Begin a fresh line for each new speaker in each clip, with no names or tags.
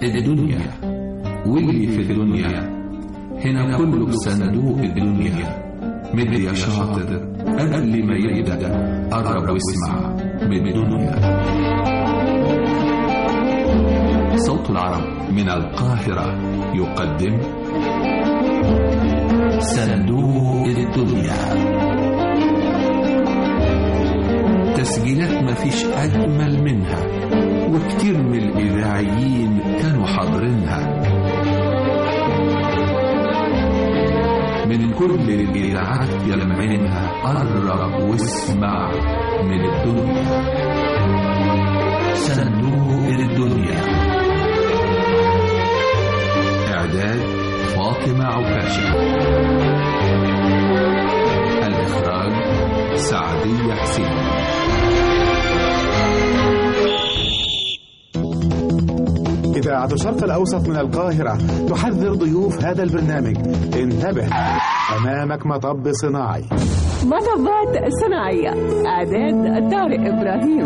الدنيا واللي في الدنيا هنا كله بصندوق الدنيا مد يا شاطر قبل ما يبدأ قرب واسمع من الدنيا صوت العرب من القاهرة يقدم صندوق الدنيا تسجيلات مفيش أجمل منها وكتير من الإذاعيين كانوا حاضرينها من كل الإذاعات يلمعينها قرب واسمع من الدنيا صندوق الدنيا إعداد فاطمة عكاشة الإخراج سعدية حسين
إذاعة الشرق الأوسط من القاهرة تحذر ضيوف هذا البرنامج انتبه أمامك مطب صناعي
مطبات صناعية إعداد طارق إبراهيم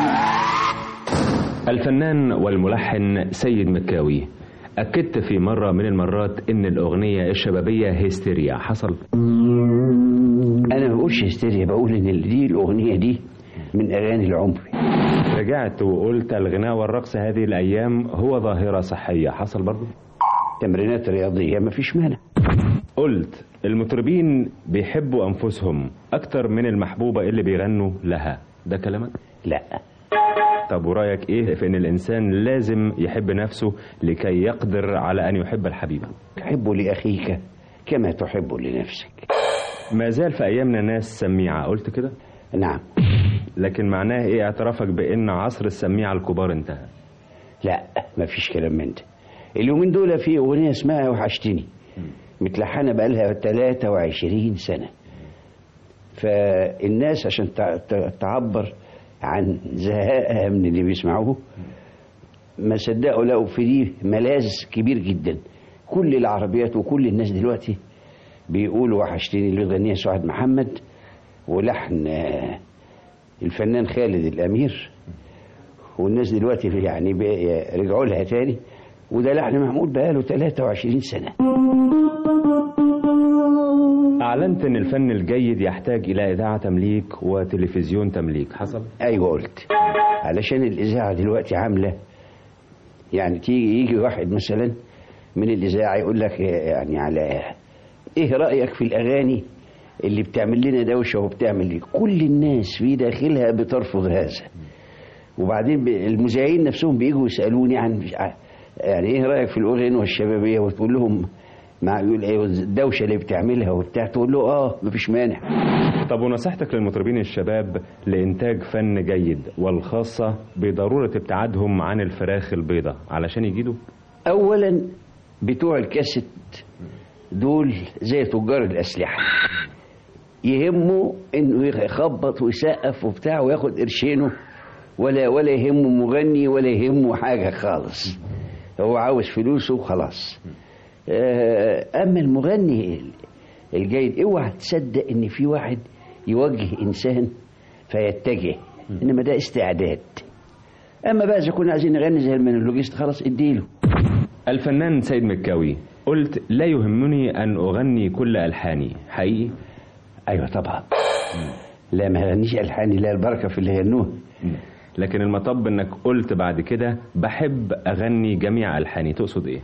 الفنان والملحن سيد مكاوي أكدت في مرة من المرات إن الأغنية الشبابية هيستيريا حصل
انا ما بقولش هستيريا بقول ان دي الاغنيه دي من اغاني العمر
رجعت وقلت الغناء والرقص هذه الأيام هو ظاهرة صحية حصل برضو
تمرينات رياضيه ما فيش مانع
قلت المطربين بيحبوا أنفسهم أكتر من المحبوبة اللي بيغنوا لها ده كلامك؟
لا
طب ورأيك إيه في إن الإنسان لازم يحب نفسه لكي يقدر على أن يحب الحبيبة
تحب لاخيك كما تحب لنفسك
ما زال في أيامنا ناس سميعة قلت كده
نعم
لكن معناه إيه اعترافك بأن عصر السميعة الكبار انتهى
لا ما فيش كلام من ده اليومين دول في اغنيه اسمها وحشتني متلحنه بقالها 23 سنه فالناس عشان تع- ت- تعبر عن زهقها من اللي بيسمعوه ما صدقوا لقوا في دي ملاذ كبير جدا كل العربيات وكل الناس دلوقتي بيقولوا وحشتني اللي غنيها سعاد محمد ولحن آه، الفنان خالد الامير والناس دلوقتي يعني بي- رجعوا لها تاني وده لحن محمود بقاله 23 سنه
أعلنت أن الفن الجيد يحتاج إلى إذاعة تمليك وتلفزيون تمليك حصل؟
ايوه قلت علشان الاذاعه دلوقتي عامله يعني تيجي يجي واحد مثلا من الاذاعه يقول لك يعني على ايه رايك في الاغاني اللي بتعمل لنا دوشه وبتعمل إيه؟ كل الناس في داخلها بترفض هذا وبعدين ب- المذيعين نفسهم بيجوا يسالوني عن يعني ايه رايك في الاغنيه الشبابيه وتقول لهم مع يقول ايه الدوشه اللي بتعملها وبتاع تقول له اه مفيش مانع
طب ونصيحتك للمطربين الشباب لإنتاج فن جيد والخاصة بضرورة ابتعادهم عن الفراخ البيضاء علشان يجيدوا؟
اولا بتوع الكاسيت دول زي تجار الاسلحه يهمه انه يخبط ويسقف وبتاع وياخد قرشينه ولا ولا يهمه مغني ولا يهمه حاجه خالص هو عاوز فلوسه وخلاص آه، اما المغني الجيد اوعى تصدق ان في واحد يوجه انسان فيتجه انما ده استعداد اما بقى اذا كنا عايزين نغني زي المونولوجيست خلاص اديله
الفنان سيد مكاوي قلت لا يهمني أن أغني كل ألحاني حقيقي؟
ايوه طبعا لا ما غنيش الحان لا البركه في اللي غنوه
لكن المطب انك قلت بعد كده بحب اغني جميع الحاني تقصد ايه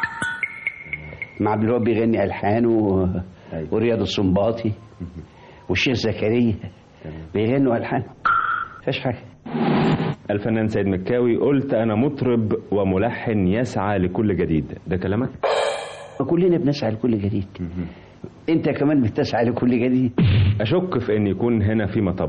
مع عبد الوهاب بيغني الحان و... ورياض السنباطي والشيخ زكريا بيغنوا الحان فيش حاجه
الفنان سيد مكاوي قلت انا مطرب وملحن يسعى لكل جديد ده كلامك
كلنا بنسعى لكل جديد انت كمان بتسعى لكل جديد
اشك في ان يكون هنا في مطب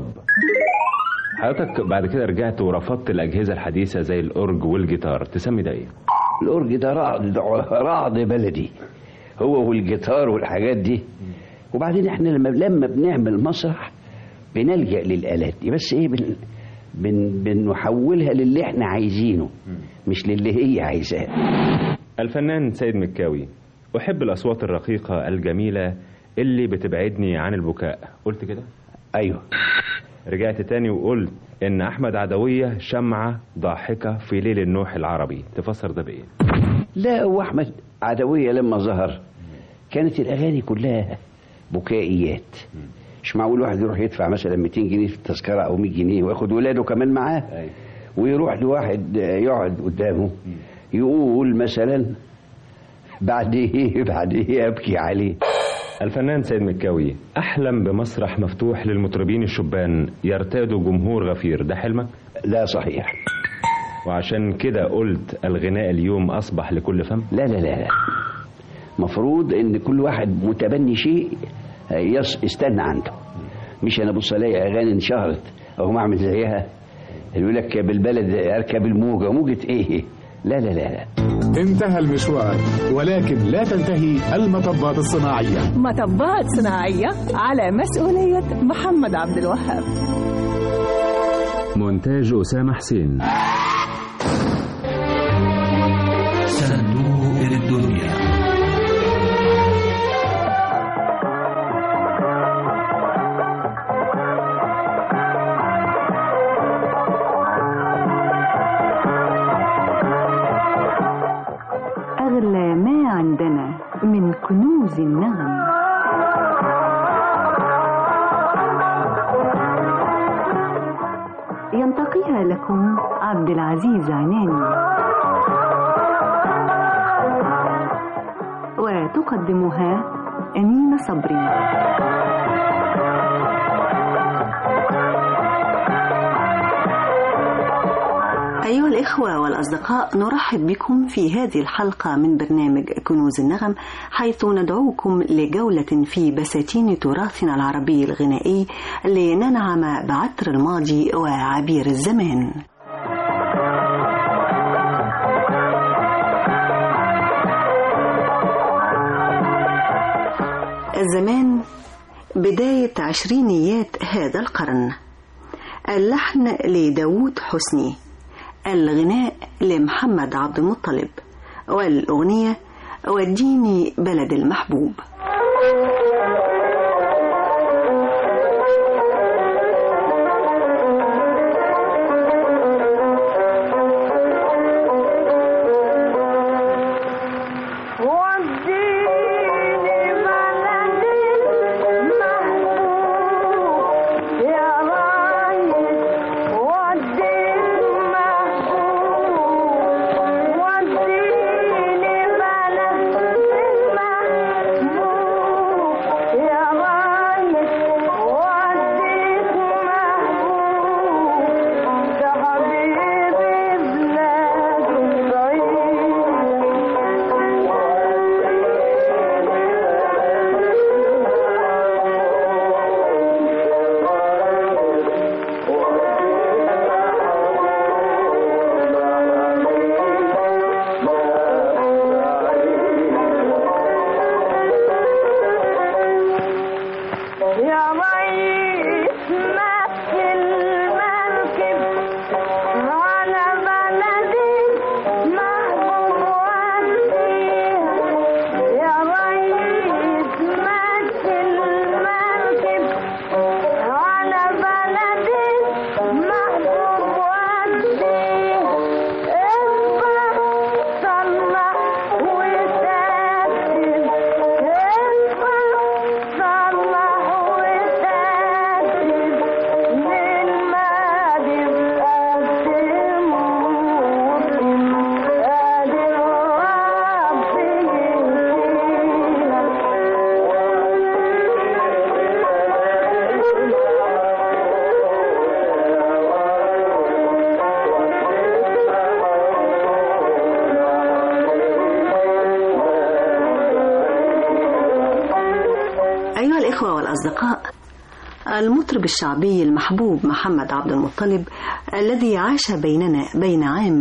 حضرتك بعد كده رجعت ورفضت الاجهزه الحديثه زي الاورج والجيتار تسمي ده ايه
الاورج ده رعد رعد بلدي هو والجيتار والحاجات دي وبعدين احنا لما لما بنعمل مسرح بنلجأ للآلات دي بس ايه بن بن بنحولها للي احنا عايزينه مش للي هي عايزاه
الفنان سيد مكاوي احب الاصوات الرقيقه الجميله اللي بتبعدني عن البكاء قلت كده
ايوه
رجعت تاني وقلت ان احمد عدويه شمعه ضاحكه في ليل النوح العربي تفسر ده بايه
لا هو احمد عدويه لما ظهر كانت الاغاني كلها بكائيات مش معقول واحد يروح يدفع مثلا 200 جنيه في التذكره او 100 جنيه وياخد ولاده كمان معاه ويروح لواحد يقعد قدامه يقول مثلا بعد ايه بعد ايه ابكي عليه
الفنان سيد مكاوي احلم بمسرح مفتوح للمطربين الشبان يرتادوا جمهور غفير ده حلمك
لا صحيح
وعشان كده قلت الغناء اليوم اصبح لكل فم
لا لا لا لا مفروض ان كل واحد متبني شيء يص استنى عنده مش انا ابص الاقي اغاني انشهرت او اعمل زيها يقول لك بالبلد اركب الموجه موجه ايه لا لا لا لا
انتهى المشوار ولكن لا تنتهي المطبات الصناعية
مطبات صناعية على مسؤولية محمد عبد الوهاب
مونتاج أسامة حسين
صندوق الدنيا
أغلى ما عندنا من كنوز النغم ينتقيها لكم عبد العزيز عناني وتقدمها أمينة صبري
أيها الإخوة والأصدقاء نرحب بكم في هذه الحلقة من برنامج كنوز النغم حيث ندعوكم لجولة في بساتين تراثنا العربي الغنائي لننعم بعطر الماضي وعبير الزمان الزمان بداية عشرينيات هذا القرن اللحن لداوود حسني الغناء لمحمد عبد المطلب والأغنية وديني بلد المحبوب أيها الإخوة والأصدقاء المطرب الشعبي المحبوب محمد عبد المطلب الذي عاش بيننا بين عام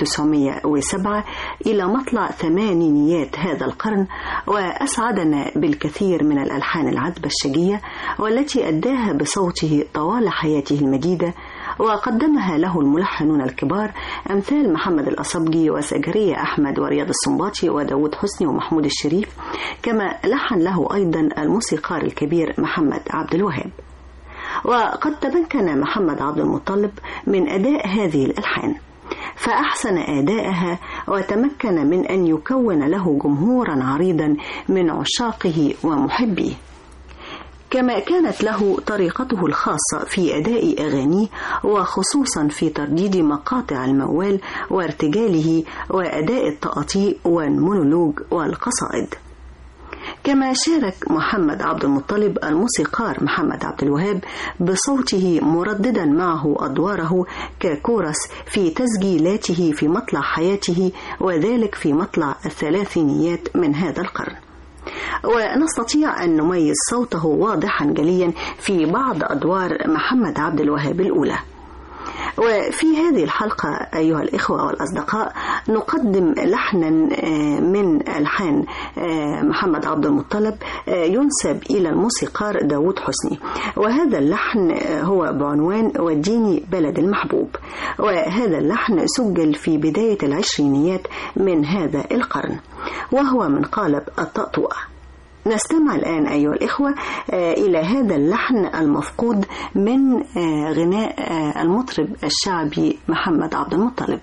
1907 إلى مطلع ثمانينيات هذا القرن وأسعدنا بالكثير من الألحان العذبة الشجية والتي أداها بصوته طوال حياته المديدة وقدمها له الملحنون الكبار أمثال محمد الأصبجي وزكريا أحمد ورياض السنباطي وداود حسني ومحمود الشريف كما لحن له أيضا الموسيقار الكبير محمد عبد الوهاب وقد تمكن محمد عبد المطلب من أداء هذه الألحان فأحسن أداءها وتمكن من أن يكون له جمهورا عريضا من عشاقه ومحبيه كما كانت له طريقته الخاصة في أداء أغانيه وخصوصا في ترديد مقاطع الموال وارتجاله وأداء التقاطيع والمونولوج والقصائد كما شارك محمد عبد المطلب الموسيقار محمد عبد الوهاب بصوته مرددا معه أدواره ككورس في تسجيلاته في مطلع حياته وذلك في مطلع الثلاثينيات من هذا القرن ونستطيع أن نميز صوته واضحا جليا في بعض أدوار محمد عبد الوهاب الأولى وفي هذه الحلقة أيها الإخوة والأصدقاء نقدم لحنا من ألحان محمد عبد المطلب ينسب إلى الموسيقار داود حسني وهذا اللحن هو بعنوان وديني بلد المحبوب وهذا اللحن سجل في بداية العشرينيات من هذا القرن وهو من قالب الطأطوأة نستمع الآن أيها الإخوة إلى هذا اللحن المفقود من غناء المطرب الشعبي محمد عبد المطلب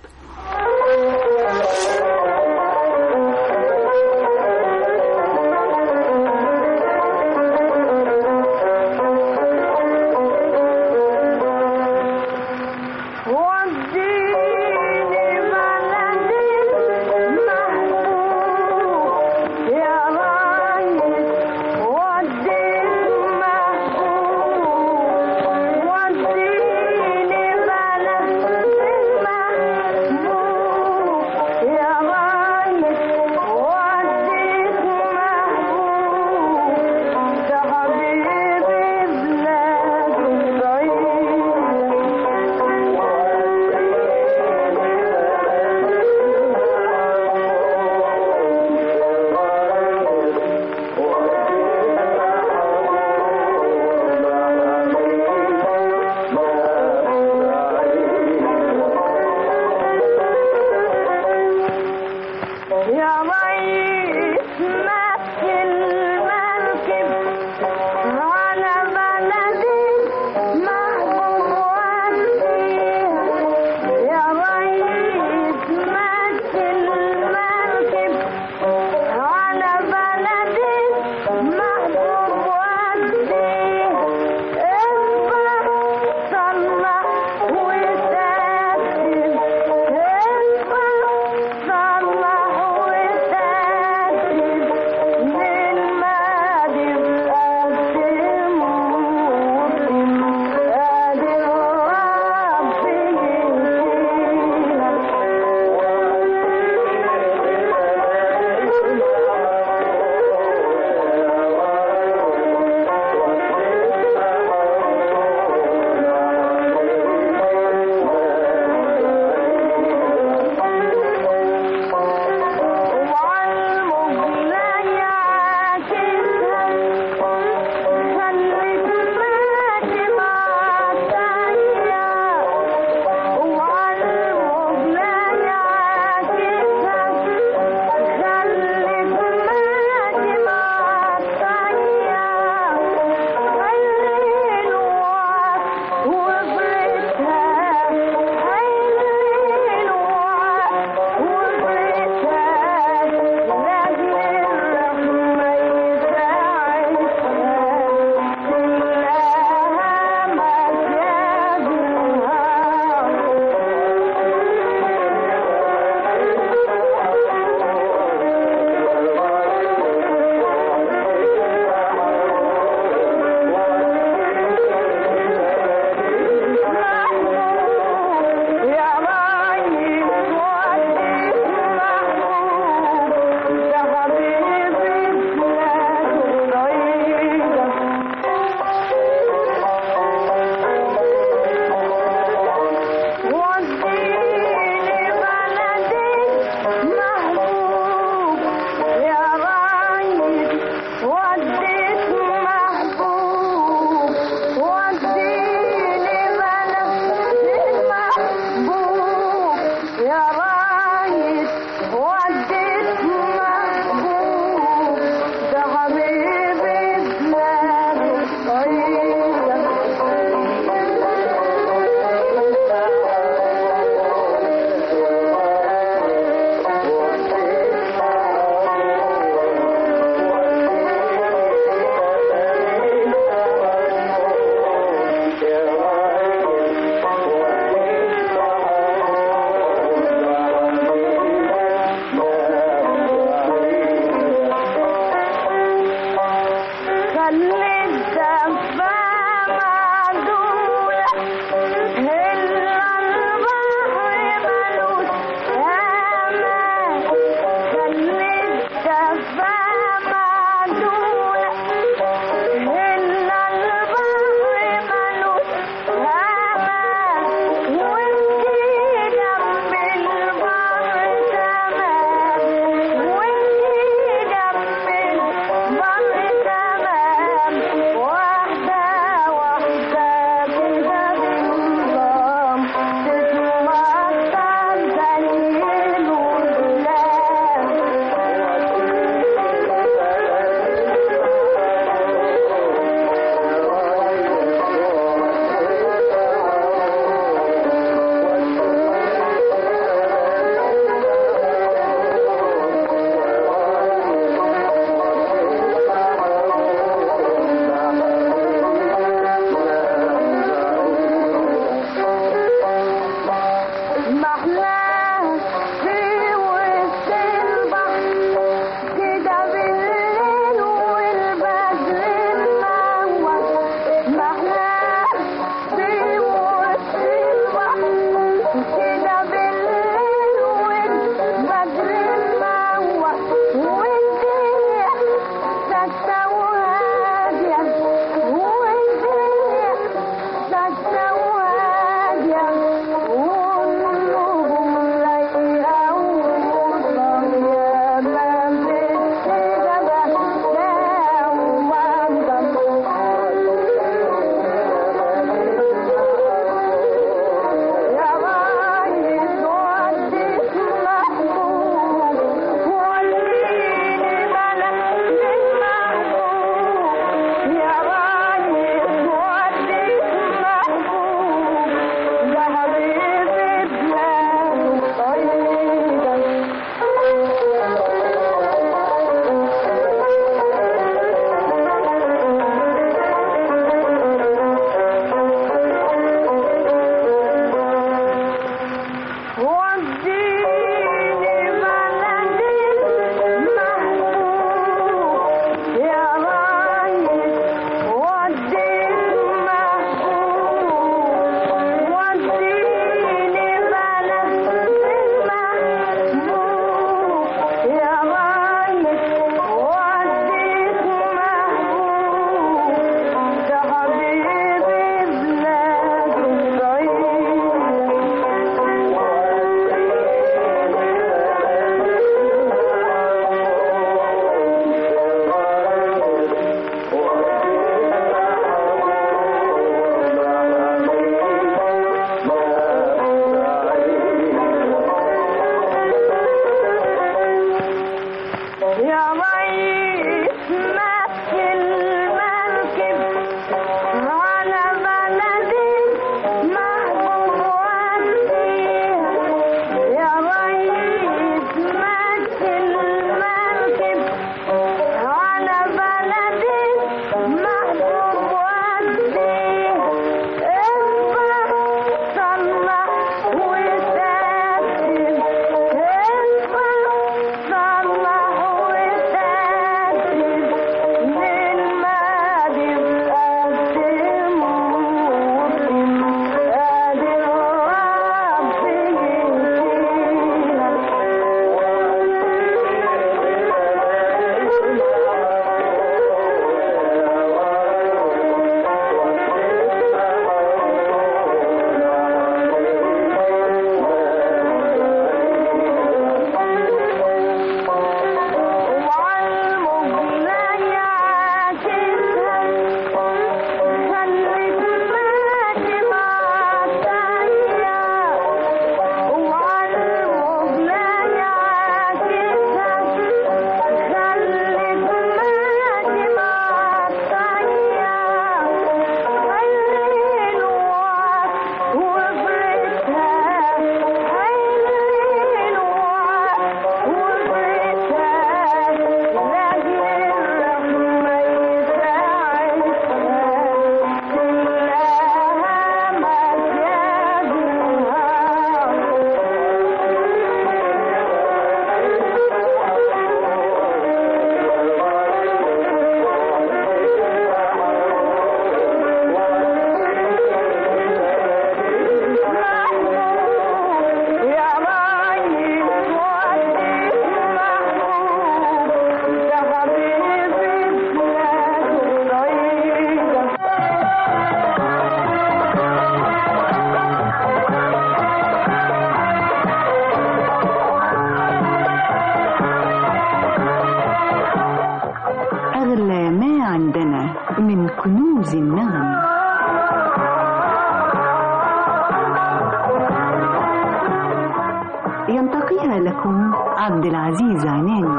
ينتقيها لكم عبد العزيز عناني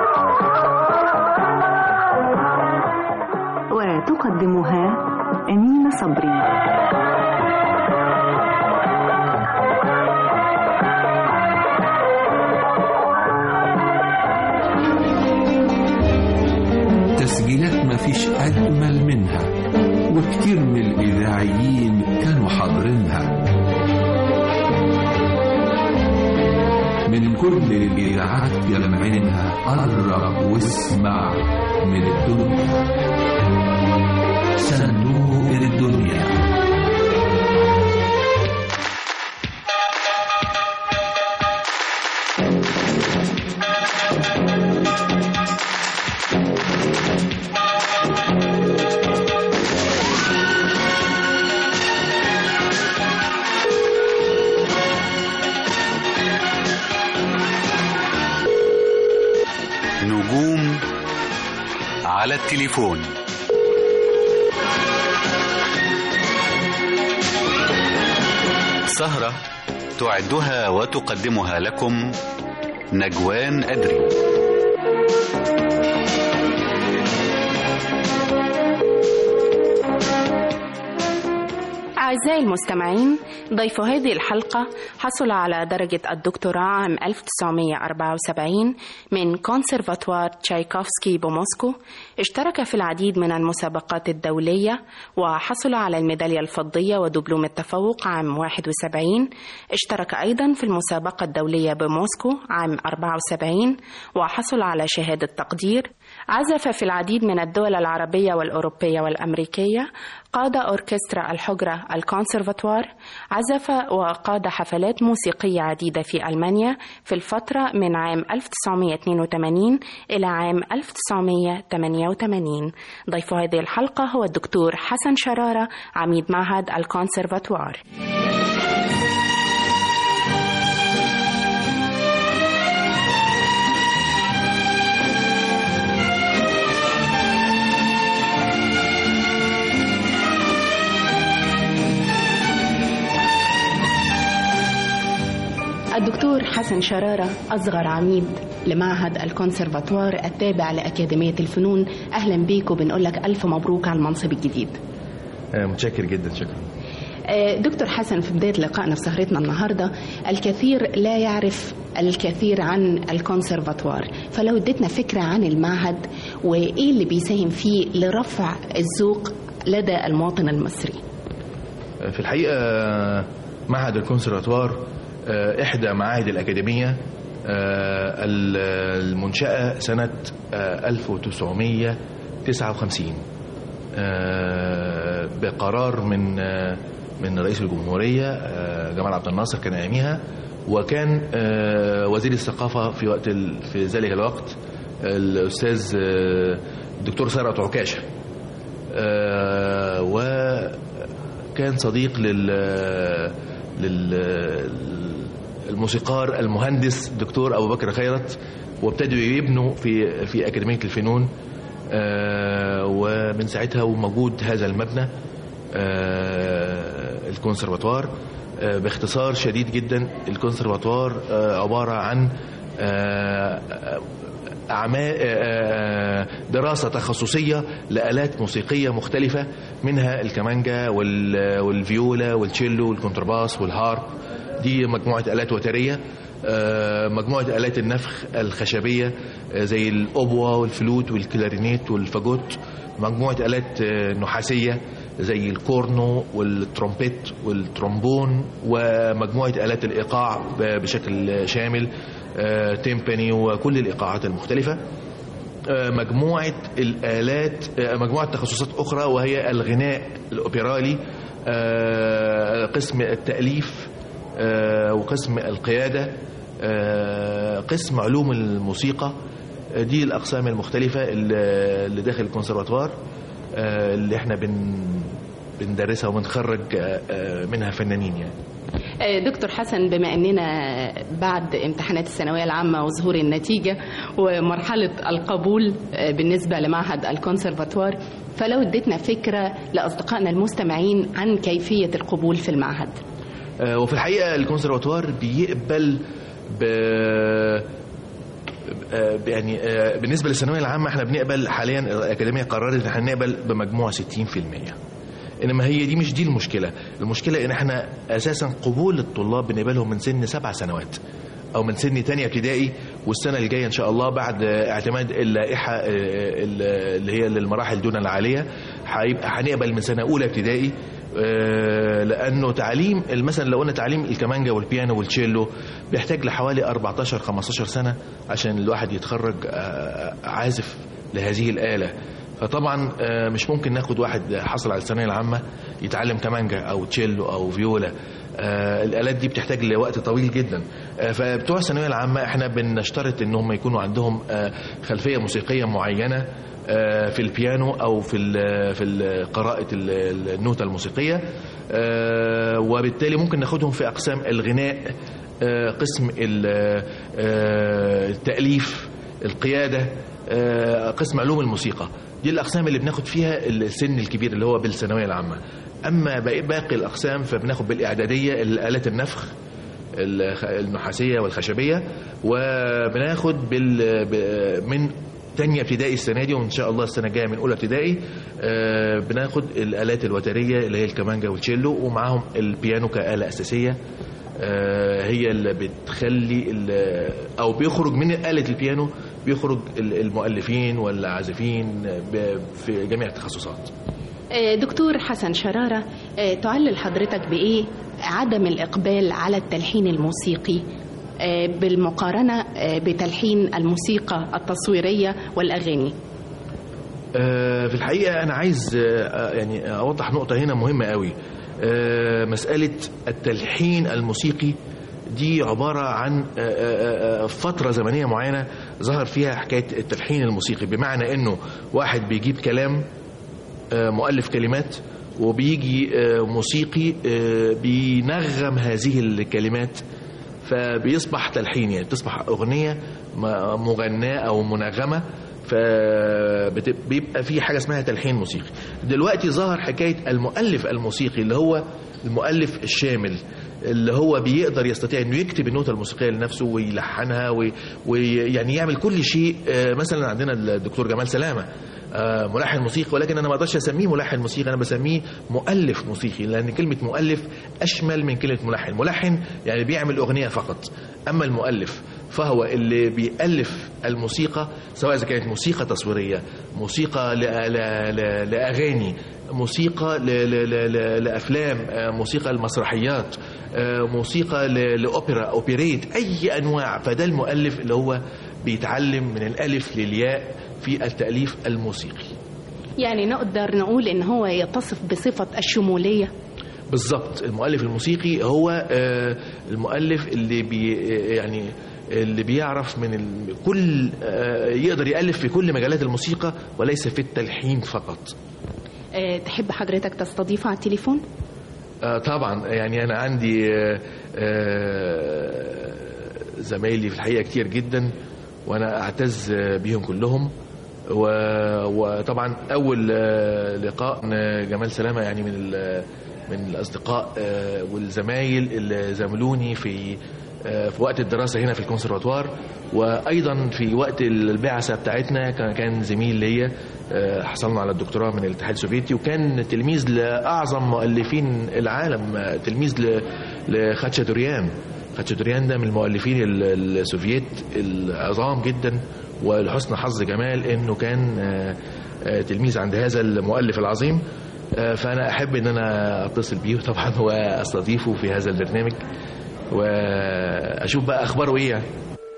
وتقدمها أمينة صبري
تسجيلات مفيش أجمل منها وكتير من الإذاعيين كانوا حاضرينها من كل الإذاعات جمعينها قرب واسمع من الدنيا صندوق الدنيا
نجوم على التليفون سهرة تعدها وتقدمها لكم نجوان أدري
أعزائي المستمعين ضيف هذه الحلقة حصل على درجة الدكتوراه عام 1974 من كونسرفاتوار تشايكوفسكي بموسكو اشترك في العديد من المسابقات الدولية وحصل على الميدالية الفضية ودبلوم التفوق عام 71 اشترك أيضا في المسابقة الدولية بموسكو عام 74 وحصل على شهادة تقدير عزف في العديد من الدول العربية والأوروبية والأمريكية قاد أوركسترا الحجرة الكونسرفاتوار عزف وقاد حفلات موسيقية عديدة في ألمانيا في الفترة من عام 1982 إلى عام 1988 ضيف هذه الحلقة هو الدكتور حسن شرارة عميد معهد الكونسرفاتوار الدكتور حسن شرارة أصغر عميد لمعهد الكونسرفاتوار التابع لأكاديمية الفنون أهلا بيك وبنقول لك ألف مبروك على المنصب الجديد
متشكر جدا شكرا
دكتور حسن في بداية لقائنا في سهرتنا النهاردة الكثير لا يعرف الكثير عن الكونسرفاتوار فلو اديتنا فكرة عن المعهد وإيه اللي بيساهم فيه لرفع الذوق لدى المواطن المصري
في الحقيقة معهد الكونسرفاتوار إحدى معاهد الأكاديمية المنشأة سنة 1959 بقرار من من رئيس الجمهورية جمال عبد الناصر كان أياميها وكان وزير الثقافة في وقت في ذلك الوقت الأستاذ الدكتور ثروت عكاشة وكان صديق لل لل الموسيقار المهندس دكتور ابو بكر خيرت وابتدوا يبنوا في في اكاديميه الفنون آه ومن ساعتها وموجود هذا المبنى آه الكونسرفاتوار آه باختصار شديد جدا الكونسرفاتوار عباره عن دراسة تخصصية لآلات موسيقية مختلفة منها الكمانجا والفيولا والتشيلو والكونترباس والهارب دي مجموعة آلات وترية مجموعة آلات النفخ الخشبية زي الأوبوا والفلوت والكلارينيت والفاجوت مجموعة آلات نحاسية زي الكورنو والترومبيت والترومبون ومجموعة آلات الإيقاع بشكل شامل تيمباني وكل الإيقاعات المختلفة مجموعة الآلات مجموعة تخصصات أخرى وهي الغناء الأوبرالي قسم التأليف وقسم القيادة قسم علوم الموسيقى دي الأقسام المختلفة اللي داخل الكونسرفاتوار اللي احنا بن بندرسها وبنخرج منها فنانين يعني
دكتور حسن بما اننا بعد امتحانات الثانويه العامه وظهور النتيجه ومرحله القبول بالنسبه لمعهد الكونسرفاتوار فلو اديتنا فكره لاصدقائنا المستمعين عن كيفيه القبول في المعهد
وفي الحقيقه الكونسرفاتوار بيقبل ب آه، يعني آه، بالنسبه للثانويه العامه احنا بنقبل حاليا الاكاديميه قررت ان احنا نقبل بمجموع 60% انما هي دي مش دي المشكله المشكله ان احنا اساسا قبول الطلاب بنقبلهم من سن سبع سنوات او من سن تانية ابتدائي والسنه الجايه ان شاء الله بعد اعتماد اللائحه آه، اللي هي للمراحل دون العاليه هيبقى هنقبل من سنه اولى ابتدائي آه، لانه تعليم مثلا لو قلنا تعليم الكمانجا والبيانو والتشيلو بيحتاج لحوالي 14 15 سنه عشان الواحد يتخرج آه، عازف لهذه الاله فطبعا آه، مش ممكن ناخد واحد حصل على الثانويه العامه يتعلم كمانجا او تشيلو او فيولا آه، الالات دي بتحتاج لوقت طويل جدا آه، فبتوع الثانويه العامه احنا بنشترط ان هم يكونوا عندهم آه، خلفيه موسيقيه معينه آه، في البيانو او في ال- في ال- قراءه ال- النوتة الموسيقيه آه، وبالتالي ممكن ناخدهم في اقسام الغناء آه، قسم ال- آه، التاليف القياده آه، قسم علوم الموسيقى دي الاقسام اللي بناخد فيها السن الكبير اللي هو بالثانويه العامه اما باقي باقي الاقسام فبناخد بالاعداديه الالات النفخ الخ- النحاسيه والخشبيه وبناخد بال ب- من تانية ابتدائي السنة دي وإن شاء الله السنة الجاية من أولى ابتدائي آه، بناخد الآلات الوترية اللي هي الكمانجا والتشيلو ومعاهم البيانو كآلة أساسية آه، هي اللي بتخلي ال- أو بيخرج من آلة البيانو بيخرج ال- المؤلفين والعازفين ب- في جميع التخصصات
آه، دكتور حسن شرارة آه، تعلل حضرتك بإيه عدم الإقبال على التلحين الموسيقي آه، بالمقارنة آه، بتلحين الموسيقى التصويرية والأغاني
آه، في الحقيقة أنا عايز آه، يعني أوضح نقطة هنا مهمة قوي آه، مسألة التلحين الموسيقي دي عبارة عن آه، آه، آه، فترة زمنية معينة ظهر فيها حكاية التلحين الموسيقي بمعنى أنه واحد بيجيب كلام آه، مؤلف كلمات وبيجي آه، موسيقي آه، بينغم هذه الكلمات فبيصبح تلحين يعني بتصبح أغنية م- مغناة أو منغمة فبيبقى في حاجة اسمها تلحين موسيقي دلوقتي ظهر حكاية المؤلف الموسيقي اللي هو المؤلف الشامل اللي هو بيقدر يستطيع انه يكتب النوتة الموسيقية لنفسه ويلحنها وي- ويعني يعمل كل شيء آه، مثلا عندنا الدكتور جمال سلامة آه، ملحن موسيقي ولكن انا ما اقدرش اسميه ملحن موسيقي انا بسميه مؤلف موسيقي لان كلمه مؤلف اشمل من كلمه ملحن ملحن يعني بيعمل اغنيه فقط اما المؤلف فهو اللي بيألف الموسيقى سواء اذا كانت موسيقى تصويريه موسيقى ل- ل- ل- لاغاني موسيقى ل- ل- ل- ل- لافلام آه، موسيقى المسرحيات آه، موسيقى ل- لاوبرا اوبريت اي انواع فده المؤلف اللي هو بيتعلم من الالف للياء في التاليف الموسيقي
يعني نقدر نقول إن هو يتصف بصفة الشمولية
بالظبط المؤلف الموسيقي هو آه، المؤلف اللي بي يعني اللي بيعرف من ال- كل آه، يقدر يألف في كل مجالات الموسيقى وليس في التلحين فقط
آه، تحب حضرتك تستضيفه على التليفون؟
آه، طبعا يعني انا عندي آه، آه، زمايلي في الحقيقه كتير جدا وانا اعتز آه، بيهم كلهم و- وطبعا اول آه، لقاء آه، جمال سلامه يعني من ال- من الاصدقاء آه، والزمايل اللي زاملوني في آه، في وقت الدراسه هنا في الكونسرفاتوار وايضا في وقت البعثه بتاعتنا كان- كان زميل ليا آه، حصلنا على الدكتوراه من الاتحاد السوفيتي وكان تلميذ لاعظم مؤلفين العالم آه، تلميذ ل- لخاتشاتوريان خاتشاتوريان ده من المؤلفين ال- السوفييت العظام جدا ولحسن حظ جمال انه كان آه، آه، تلميذ عند هذا المؤلف العظيم آه، فانا احب ان انا اتصل بيه طبعا واستضيفه في هذا البرنامج واشوف بقى اخباره ايه يعني.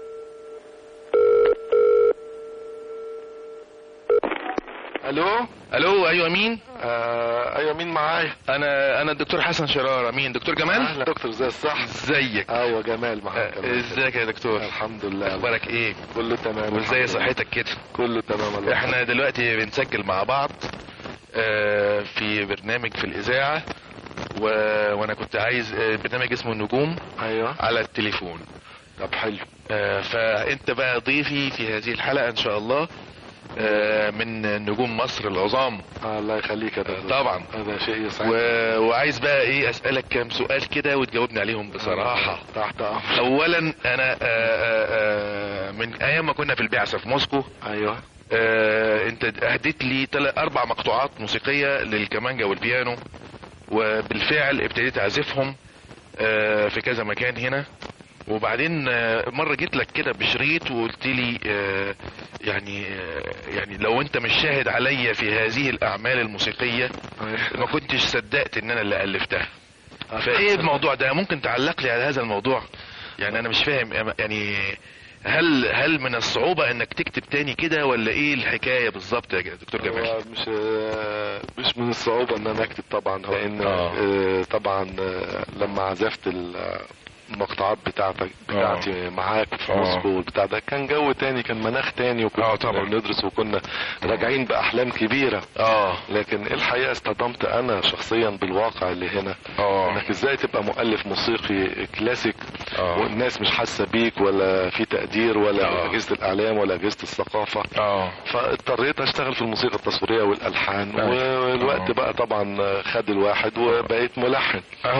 الو الو ايوه مين
آه ايوه مين معايا
انا انا الدكتور حسن شراره مين دكتور جمال
اهلا دكتور زي الصح
ازيك
ايوه جمال معاك
آه، ازيك يا دكتور
الحمد لله
اخبارك ايه
كله تمام
وازاي
الحمد لله.
صحتك كده
كله تمام الله
احنا دلوقتي بنسجل مع بعض آه، في برنامج في الاذاعه و... وانا كنت عايز آه، برنامج اسمه النجوم
ايوه
على التليفون
طب حلو
آه، فانت بقى ضيفي في هذه الحلقه ان شاء الله آه، من نجوم مصر العظام
الله يخليك يا دكتور
طبعا
هذا شيء يسعدني
و... وعايز بقى ايه اسالك كام سؤال كده وتجاوبني عليهم بصراحه
تحت امرك
اولا انا آه، آه، آه، من ايام ما كنا في البعثه في موسكو
ايوه
آه، انت اهديت لي تل- اربع مقطوعات موسيقيه للكمانجا والبيانو وبالفعل ابتديت اعزفهم آه، في كذا مكان هنا وبعدين آه، مره جيت لك كده بشريط وقلت لي آه، يعني آه، يعني لو انت مش شاهد عليا في هذه الاعمال الموسيقيه ما كنتش صدقت ان انا اللي الفتها فايه الموضوع ده ممكن تعلق لي على هذا الموضوع يعني انا مش فاهم يعني هل هل من الصعوبة انك تكتب تاني كده ولا ايه الحكاية بالظبط يا دكتور جمال؟
هو مش آه، مش من الصعوبة ان انا اكتب طبعا لان
آه.
آه، طبعا آه، لما عزفت ال- المقطوعات بتاعتك بتاعتي معاك في
آه.
موسكو والبتاع ده كان جو تاني كان مناخ تاني وكنا
آه، طبعا.
بندرس وكنا راجعين باحلام كبيره
اه
لكن الحقيقه اصطدمت انا شخصيا بالواقع اللي هنا
اه
انك ازاي تبقى مؤلف موسيقي كلاسيك
اه
والناس مش حاسه بيك ولا في تقدير ولا
آه.
اجهزه الاعلام ولا اجهزه الثقافه
اه
فاضطريت اشتغل في الموسيقى التصويريه والالحان
أيوة.
والوقت
آه.
بقى طبعا خد الواحد وبقيت ملحن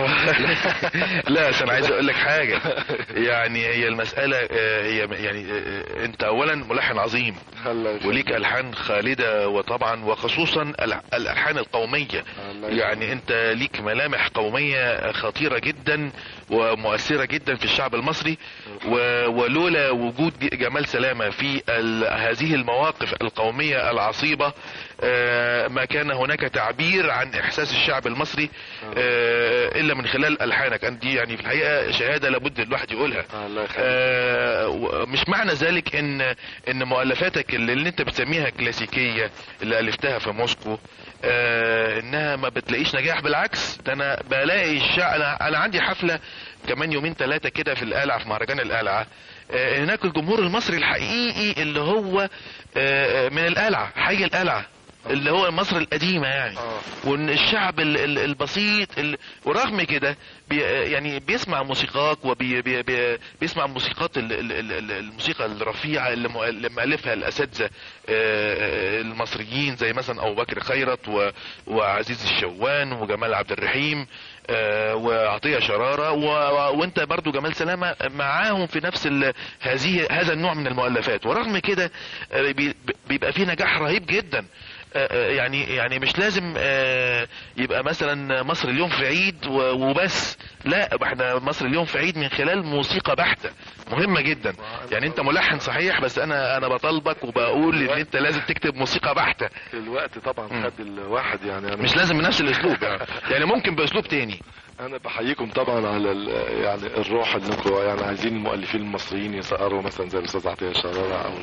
لا بس انا عايز اقول لك حاجة يعني هي المسألة آه، هي يعني آه، انت اولا ملحن عظيم
الله يخليك.
وليك الحان خالدة وطبعا وخصوصا الأ- الالحان القومية
الله يخليك.
يعني انت ليك ملامح قومية خطيرة جدا ومؤثرة جدا في الشعب المصري و- ولولا وجود ج- جمال سلامة في ال- هذه المواقف القومية العصيبة آه، ما كان هناك تعبير عن احساس الشعب المصري آه، الا من خلال الحانك انت دي يعني في الحقيقة شهادة لابد الواحد يقولها
الله يخليك
آه، و- مش معنى ذلك ان ان مؤلفاتك اللي, اللي انت بتسميها كلاسيكيه اللي الفتها في موسكو آه، انها ما بتلاقيش نجاح بالعكس ده انا بلاقي الشع... انا انا عندي حفله كمان يومين ثلاثه كده في القلعه في مهرجان القلعه آه، هناك الجمهور المصري الحقيقي اللي هو آه، من القلعه حي القلعه اللي هو مصر القديمة يعني
آه.
وان الشعب ال- ال- البسيط ال- ورغم كده بي يعني بيسمع موسيقاك وبيسمع موسيقات ال- ال- ال- ال- الموسيقى الرفيعة اللي مؤ- اللي مؤلفها الأساتذة آه، المصريين زي مثلا أبو بكر خيرت و- وعزيز الشوان وجمال عبد الرحيم آه، وعطية شرارة و- و- وانت برضو جمال سلامة معاهم في نفس ال- هذه هذا النوع من المؤلفات ورغم كده آه، بي- بيبقى فيه نجاح رهيب جدا آه، آه، يعني يعني مش لازم آه، يبقى مثلا مصر اليوم في عيد و- وبس لا احنا مصر اليوم في عيد من خلال موسيقى بحتة مهمة جدا يعني انت ملحن صحيح بس انا انا بطالبك وبقول ان انت لازم تكتب موسيقى بحتة
الوقت طبعا خد الواحد يعني أنا
مش لازم بنفس الاسلوب يعني, يعني ممكن باسلوب تاني
انا بحييكم طبعا على ال- يعني الروح انكم يعني عايزين المؤلفين المصريين يسقروا مثلا زي الاستاذ عطيه شراره او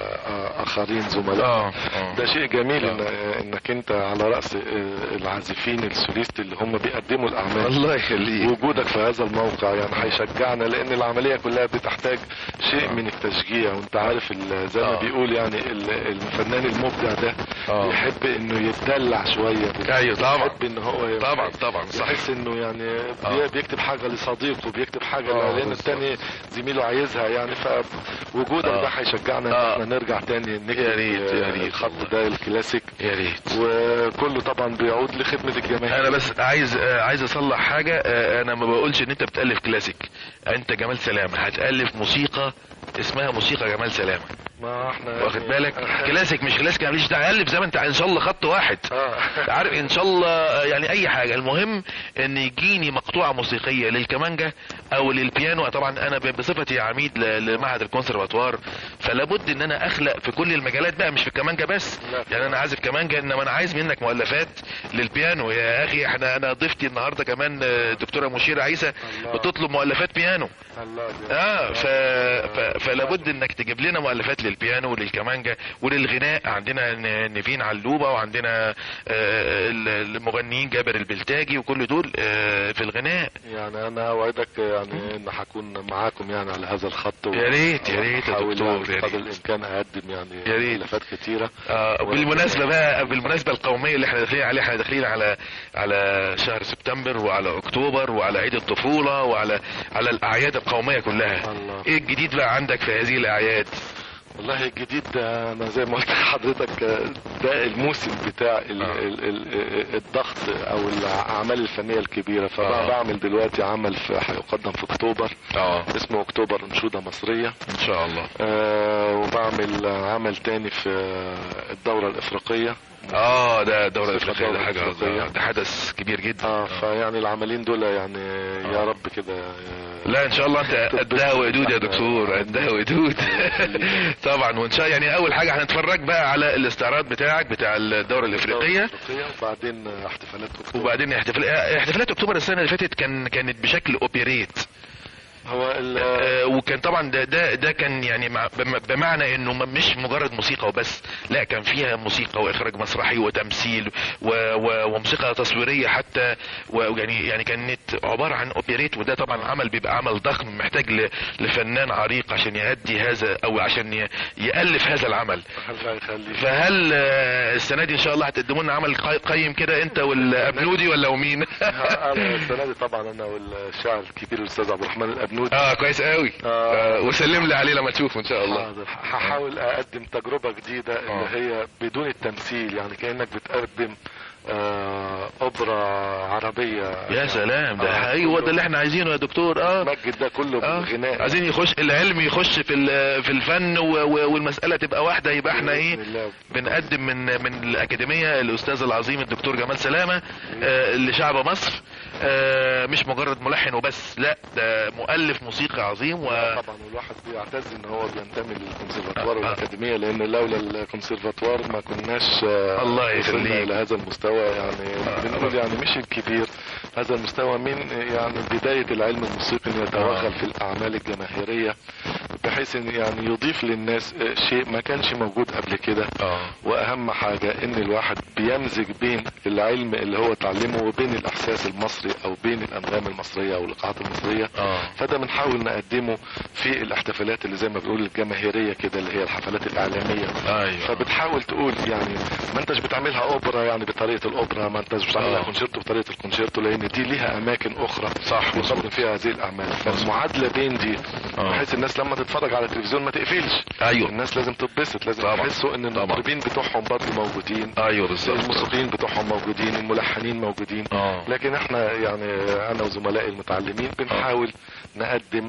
الاخرين زملاء
اه اه
ده شيء جميل
آه.
إن انك انت على راس العازفين السوليست اللي هم بيقدموا الاعمال
الله يخليك
وجودك في هذا الموقع يعني هيشجعنا لان العمليه كلها بتحتاج شيء من التشجيع وانت عارف ال- زي ما
آه.
بيقول يعني ال- الفنان المبدع ده
آه.
يحب انه يتدلع شويه
ايوه طبعا
يحب ان هو
طبعا طبعا صح
يحس انه يعني
آه.
بي- بيكتب حاجه لصديقه بيكتب حاجه
آه،
لان
بالظبط.
التاني زميله عايزها يعني فوجودك
آه.
ده هيشجعنا ان
آه.
احنا نرجع تاني نكتب
يا ريت، يا
آه،
ريت
الخط
والله.
ده الكلاسيك
يا ريت
وكله طبعا بيعود لخدمه الجماهير
انا بس عايز آه، عايز اصلح حاجه آه، انا ما بقولش ان انت بتالف كلاسيك انت جمال سلامه هتالف موسيقى اسمها موسيقى جمال سلامه
ما احنا
واخد
يعني-
بالك كلاسيك مش كلاسيك ماليش دعوه الف زي ما انت ان شاء الله خط واحد
اه
عارف ان شاء الله آه، يعني اي حاجه المهم ان يجيني مقطوعه موسيقيه للكمانجا او للبيانو طبعا انا ب- بصفتي عميد ل- لمعهد الكونسرفاتوار فلابد ان انا اخلق في كل المجالات بقى مش في الكمانجا بس
لا.
يعني انا عازف كمانجا انما انا عايز منك مؤلفات للبيانو يا اخي احنا انا ضيفتي النهارده كمان آه، دكتوره مشيره عيسى
الله.
بتطلب مؤلفات بيانو
الله
اه ف... ف... فلابد انك تجيب لنا مؤلفات للبيانو وللكمانجا وللغناء عندنا ن- نيفين علوبه وعندنا آه، ال- المغنيين جابر البلتاجي وكل دول آه، في الغناء
يعني انا اوعدك يعني ان هكون معاكم يعني على هذا الخط
يا ريت، يا ريت يا
وأحاول
دكتور،
يعني
يا
قدر
ريت.
الامكان اقدم يعني
يا ريت.
مؤلفات كتيره
آه بالمناسبه بقى بالمناسبه القوميه اللي احنا داخلين عليها احنا داخلين على على شهر سبتمبر وعلى اكتوبر وعلى عيد الطفوله وعلى على الاعياد القوميه كلها
الله.
ايه الجديد بقى عندك في هذه الاعياد
والله الجديد ده انا زي ما قلت لحضرتك ده الموسم بتاع ال ال ال الضغط او الاعمال الفنيه الكبيره فبعمل دلوقتي عمل في هيقدم في اكتوبر
اه
اسمه اكتوبر انشوده مصريه
ان شاء الله
آه وبعمل عمل تاني في الدوره الافريقيه
اه ده الدوره الافريقيه ده
الدورة
حاجه
الأفريقية.
ده حدث كبير جدا
اه فيعني العملين دول يعني يا رب كده
لا ان شاء الله انت قدها وقدود يا دكتور قدها وقدود طبعا وان شاء يعني اول حاجه هنتفرج بقى على الاستعراض بتاعك بتاع الدوره الافريقيه
الافريقيه وبعدين احتفالات اكتوبر
وبعدين احتفال احتفالات اكتوبر السنه اللي فاتت كان كانت بشكل اوبريت
هو ال-
آه، وكان طبعا ده ده ده كان يعني مع- بم- بمعنى انه م- مش مجرد موسيقى وبس لا كان فيها موسيقى واخراج مسرحي وتمثيل و و وموسيقى تصويريه حتى ويعني يعني كانت عباره عن اوبريت وده طبعا عمل بيبقى عمل ضخم محتاج ل- لفنان عريق عشان يأدي هذا او عشان ي- يألف هذا العمل
الله يخليك
فهل آه، السنه دي ان شاء الله هتقدموا لنا عمل قي- قيم كده انت والابنودي ولا ومين؟
انا السنه دي طبعا انا والشاعر الكبير الاستاذ عبد الرحمن الابنودي
اه كويس قوي آه وسلم لي عليه لما تشوفه ان شاء الله
حاضر. هحاول اقدم تجربه جديده اللي هي بدون التمثيل يعني كانك بتقدم آه اوبرا عربيه
يا سلام ده
آه،
ايوه
كله-
ده اللي احنا عايزينه يا دكتور اه
المسجد ده كله
آه.
بالغناء
عايزين يخش العلم يخش في ال- في الفن و- و- والمساله تبقى واحده يبقى احنا ايه
بإذن الله.
بنقدم من من الاكاديميه الاستاذ العظيم الدكتور جمال سلامه آه، لشعب مصر آه، مش مجرد ملحن وبس لا ده مؤلف موسيقى عظيم و
طبعا والواحد بيعتز ان هو بينتمي للكونسرفاتوار والاكاديميه لان لولا الكونسرفاتوار ما كناش آه،
الله
وصلنا
يخليك.
الى هذا المستوى يعني بنقول يعني مش الكبير هذا المستوى من يعني بدايه العلم الموسيقي انه يتوغل في الاعمال الجماهيريه بحيث ان يعني يضيف للناس آه، شيء ما كانش موجود قبل كده واهم حاجه ان الواحد بيمزج بين العلم اللي هو اتعلمه وبين الاحساس المصري او بين الانغام المصريه او الايقاعات المصريه فده بنحاول نقدمه في الاحتفالات اللي زي ما بنقول الجماهيريه كده اللي هي الحفلات الاعلاميه
ايوه
فبتحاول تقول يعني ما انتش بتعملها اوبرا يعني بطريقه الاوبرا ما انتش بتعملها
آه.
كونشيرتو بطريقه الكونشيرتو لان دي ليها اماكن اخرى
صح
يقدم فيها هذه الاعمال فالمعادله بين دي بحيث الناس لما تتفرج على التلفزيون ما تقفلش
ايوه
الناس لازم تتبسط لازم
طبعا.
يحسوا ان المطربين بتوعهم برضه موجودين
ايوه بالظبط
الموسيقيين بتوعهم موجودين الملحنين موجودين
اه
لكن احنا يعني انا وزملائي المتعلمين بنحاول نقدم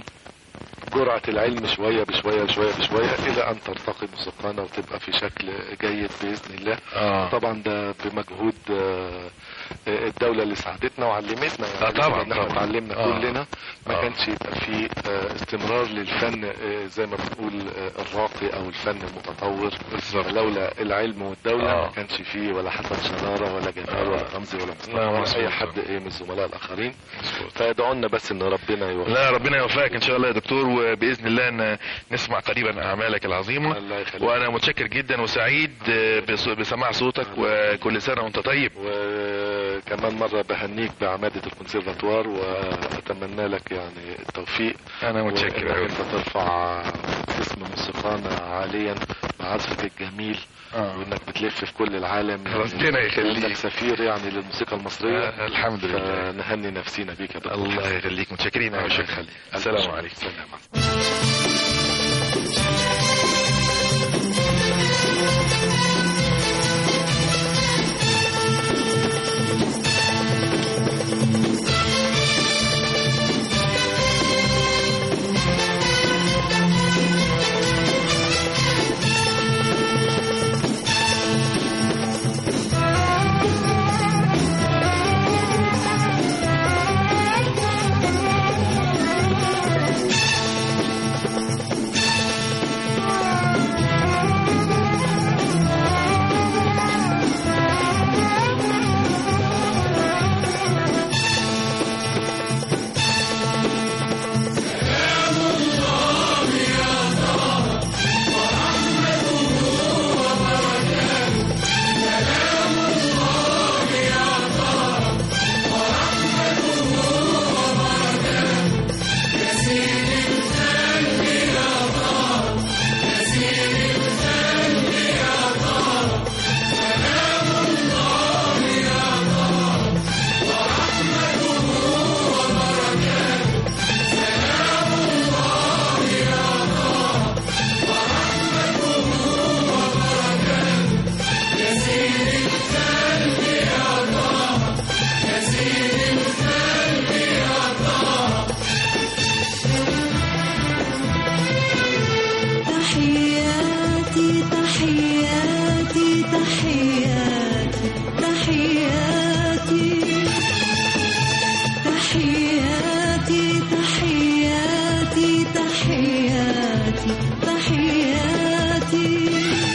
جرعة العلم شوية بشوية بشوية بشوية إلى أن ترتقي موسيقانا وتبقى في شكل جيد بإذن الله
آه.
طبعا ده بمجهود آه، آه، الدولة اللي ساعدتنا وعلمتنا يعني
آه، طبعا،
إن احنا
طبعا.
اتعلمنا
آه.
كلنا ما
آه.
كانش يبقى في آه، استمرار للفن آه، زي ما بنقول آه، الراقي أو الفن المتطور لولا العلم والدولة
آه.
ما كانش فيه ولا حسن شرارة ولا جمال ولا رمزي ولا مصطفى
لا،
ولا
مظبوط.
أي حد إيه من الزملاء الآخرين فيدعوا لنا بس إن ربنا يوفقنا
لا ربنا يوفقك ان شاء الله يا دكتور وباذن الله ان نسمع قريبا اعمالك العظيمه
الله يخليك.
وانا متشكر جدا وسعيد بس- بسماع صوتك وكل سنه وانت طيب
وكمان مرة بهنيك بعمادة الكونسيرفاتوار وأتمنى لك يعني التوفيق
انا متشكر
وإنك
أوي.
أنت ترفع اسم موسيقانا عاليا بعزفك الجميل
آه.
وإنك بتلف في كل العالم يعني
ربنا يخليك.
إنك سفير يعني للموسيقى المصرية
آه، الحمد لله.
نهني نفسينا بيك يا دكتور
الله يخليك متشكرين يا
الله
شكرا
يخليك.
السلام عليكم
سلام
تحياتي تحياتي تحياتي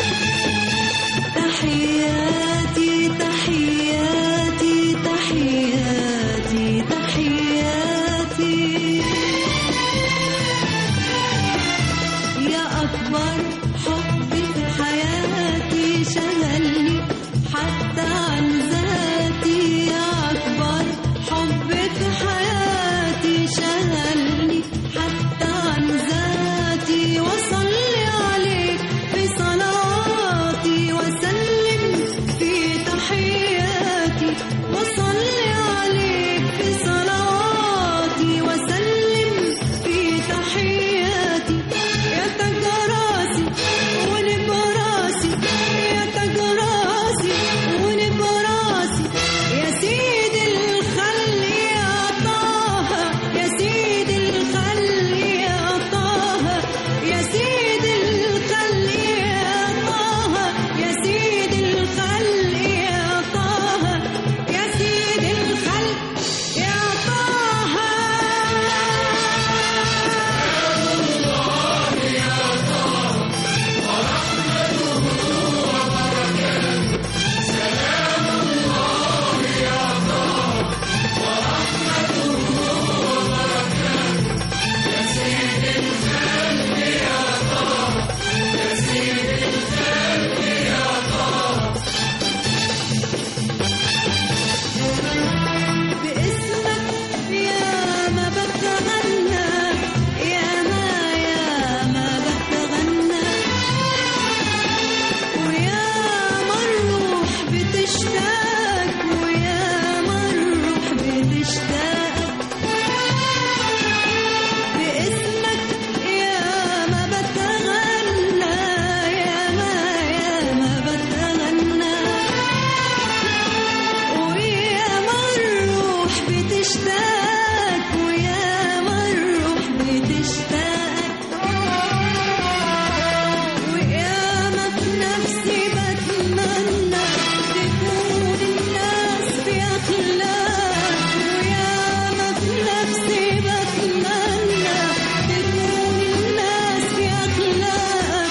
تحياتي تحياتي تحياتي تحياتي يا أكبر حب في حياتي شغلني حتى عن ذاتي يا أكبر حب في حياتي شغلني حتى عن ذاتي وصلي عليك في صلاتي وسلم في تحياتي وصلي عليك في صلاتي وسلم في تحياتي يا تجراسي ونبراسي يا تجراسي ونبراسي يا سيد الخل يا طه يا سيد الخل يا طه يا سيد الخل يا طه يا سيد الخل يا طه يا سيد الخل يا باسمك يا ما بتغنى يا ما يا ما بتغنى ويا ما الروح بتشتاق ويا ما الروح بتشتاق باسمك يا ما بتغنى يا ما يا ما بتغنى ويا ما الروح بتشتاق ويا ما الروح بتشتاق ويا ما في نفسي بتمنى تكون الناس في أخلاق ويا ما في نفسي بتمنى تكون الناس في أخلاق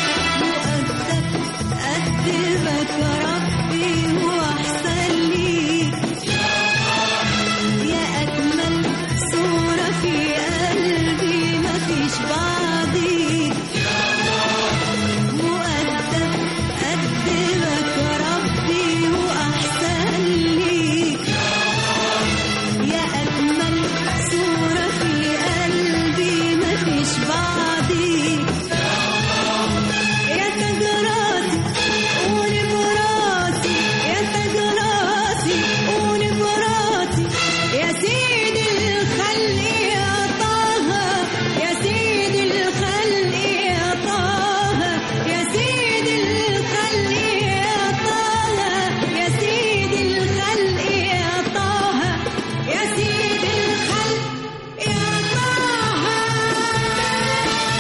وأدبك ربي وأحسن ليك يا أجمل صورة في قلبي مفيش بعديك مؤدب أدبك ربي وأحسن ليك يا أجمل صورة في قلبي مفيش بعديك يا تجراسي ونبراسي يا تجراسي ونبراسي يا سيدي الخل يا طه يا سيدي الخل يا طه يا سيدي الخل يا طه يا سيدي الخل يا طه يا سيدي الخل يا طه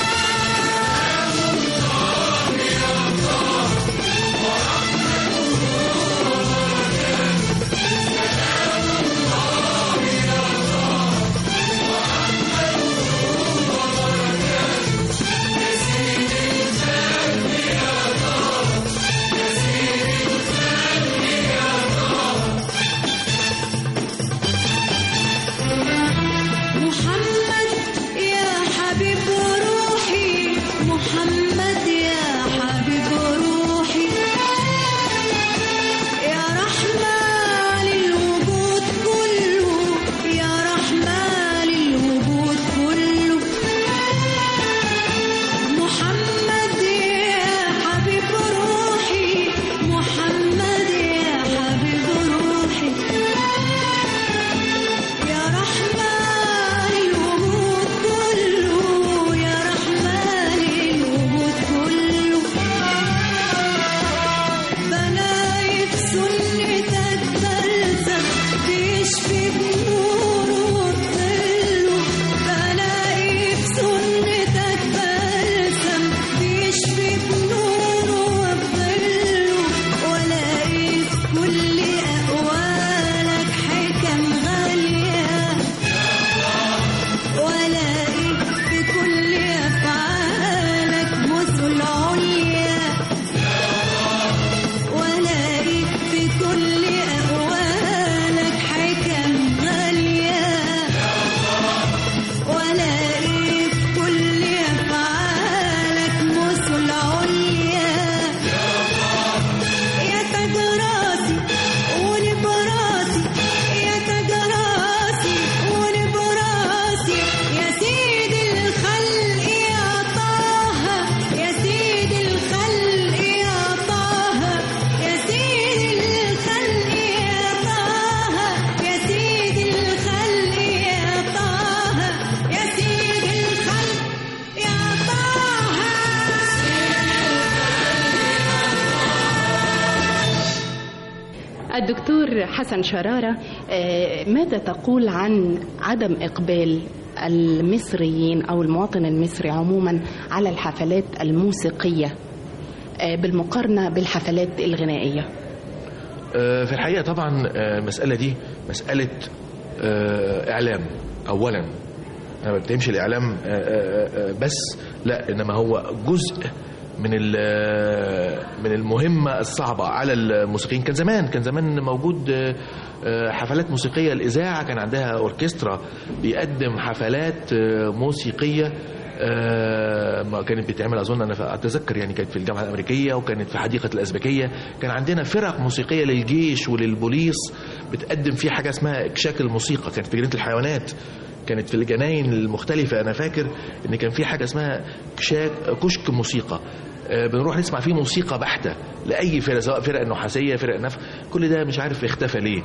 الدكتور حسن شرارة آه، ماذا تقول عن عدم إقبال المصريين أو المواطن المصري عموما على الحفلات الموسيقية آه، بالمقارنة بالحفلات الغنائية
آه، في الحقيقة طبعا آه، المسألة دي مسألة آه، إعلام أولا أنا ما بتهمش الإعلام آه، آه، آه، بس لا إنما هو جزء من ال- من المهمة الصعبة على الموسيقيين كان زمان كان زمان موجود آه، آه، حفلات موسيقية الإذاعة كان عندها أوركسترا بيقدم حفلات آه، موسيقية آه، ما كانت بتعمل اظن انا اتذكر يعني كانت في الجامعه الامريكيه وكانت في حديقه الازبكيه كان عندنا فرق موسيقيه للجيش وللبوليس بتقدم فيه حاجه اسمها اكشاك الموسيقى كانت في جنينه الحيوانات كانت في الجناين المختلفة أنا فاكر إن كان في حاجة اسمها كشاك كشك موسيقى آه، بنروح نسمع فيه موسيقى بحتة لأي فرقة سواء فرقة نحاسية فرقة نفخ كل ده مش عارف اختفى ليه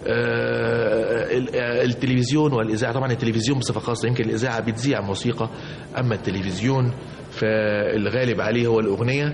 آه، ال- آه، التلفزيون والإذاعة طبعا التلفزيون بصفة خاصة يمكن الإذاعة بتذيع موسيقى أما التلفزيون فالغالب عليه هو الأغنية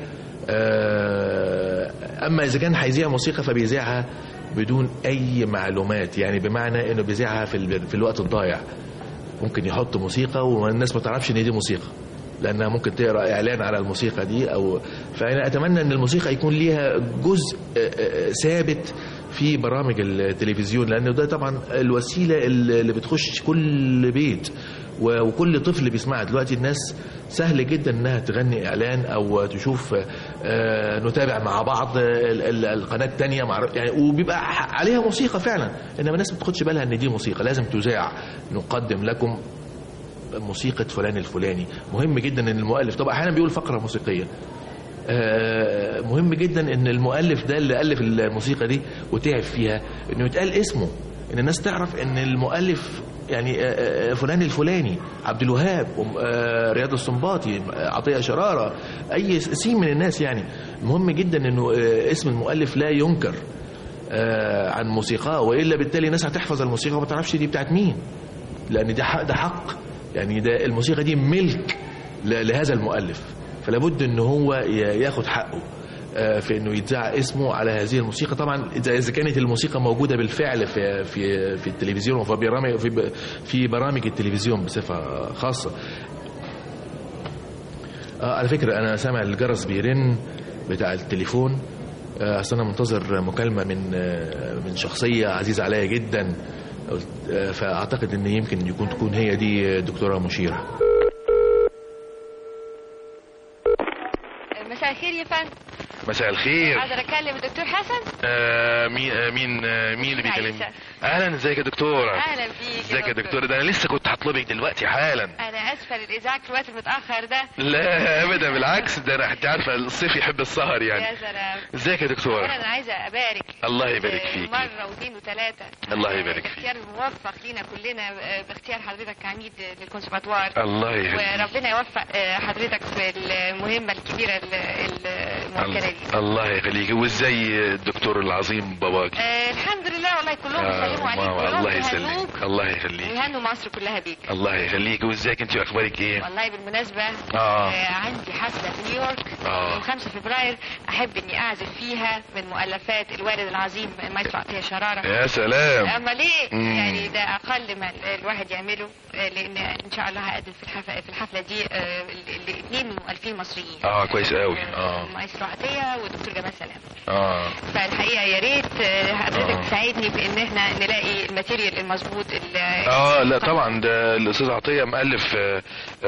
آه، أما إذا كان هيذيع موسيقى فبيذيعها بدون أي معلومات يعني بمعنى إنه بيذيعها في, ال- في الوقت الضايع ممكن يحط موسيقى والناس ما تعرفش ان دي موسيقى لانها ممكن تقرا اعلان على الموسيقى دي او فانا اتمنى ان الموسيقى يكون ليها جزء آه، آه، ثابت في برامج التلفزيون لانه ده طبعا الوسيله اللي بتخش كل بيت و- وكل طفل بيسمعها دلوقتي الناس سهل جدا انها تغني اعلان او تشوف آه، نتابع مع بعض ال- ال- القناه الثانيه مع يعني وبيبقى ح- عليها موسيقى فعلا انما الناس ما بتاخدش بالها ان دي موسيقى لازم تذاع نقدم لكم موسيقى فلان الفلاني مهم جدا ان المؤلف طبعا احيانا بيقول فقره موسيقيه آه، مهم جدا ان المؤلف ده اللي الف الموسيقى دي وتعب فيها انه يتقال اسمه ان الناس تعرف ان المؤلف يعني آه، آه، فلان الفلاني عبد الوهاب وم- آه، رياض السنباطي آه، عطيه شراره اي سين من الناس يعني مهم جدا انه آه، اسم المؤلف لا ينكر آه، عن موسيقاه والا بالتالي الناس هتحفظ الموسيقى وما تعرفش دي بتاعت مين لان ده حق ده حق يعني ده الموسيقى دي ملك ل- لهذا المؤلف فلا بد ان هو ي- ياخد حقه آه، في انه يتذاع اسمه على هذه الموسيقى طبعا اذا إذا كانت الموسيقى موجوده بالفعل في في في التلفزيون وفي برامج في ب- في برامج التلفزيون بصفه خاصه آه على فكره انا سامع الجرس بيرن بتاع التليفون آه، اصل انا منتظر مكالمه من آه، من شخصيه عزيزه عليا جدا قلت- آه، فاعتقد ان يمكن يكون تكون هي دي دكتوره مشيره
مساء الخير يا فندم
مساء الخير
اقدر اكلم الدكتور حسن
آه مين آه مين آه مين اللي بيكلمني
عيسى.
اهلا ازيك يا دكتوره
اهلا بيك
ازيك يا دكتوره ده انا لسه كنت هطلبك دلوقتي حالا
انا اسفه للازعاج في الوقت المتاخر ده
لا ابدا بالعكس ده انا انت عارفه الصيف يحب السهر
يا
يعني
سلام
ازيك يا دكتوره
انا عايزه ابارك
الله يبارك فيك
مره واثنين وثلاثه
الله يبارك فيك
الاختيار الموفق لينا كلنا آه، باختيار حضرتك كعميد للكونسرفاتوار
الله يخليك
وربنا يوفق آه، حضرتك في المهمه الكبيره ال- ال- الموكله دي
الله يخليك وازاي الدكتور العظيم باباك
آه، الحمد لله والله كلهم
آه،
بيسلموا عليك
ماما،
كلهم
الله
بيهنوك
يسلمك الله يخليك
ويهنوا مصر كلها بيك
الله يخليك وازيك انت اخبارك ايه
والله بالمناسبة
آه.
آه عندي حفلة في نيويورك
آه.
يوم 5 فبراير أحب إني أعزف فيها من مؤلفات الوالد العظيم المايسترو عطية شرارة
يا سلام.
أما ليه؟
مم.
يعني ده أقل ما ال- الواحد يعمله آه، لأن إن شاء الله هقدم في الحفلة في الحفلة دي آه، ال- الاثنين من مؤلفين مصريين
اه كويس قوي اه
المايسترو عطية والدكتور جمال سلام
اه
فالحقيقة يا ريت آه، حضرتك
آه.
تساعدني في إن إحنا نلاقي الماتيريال المظبوط اللي
اه لا طبعا ده الاستاذ عطيه مؤلف آه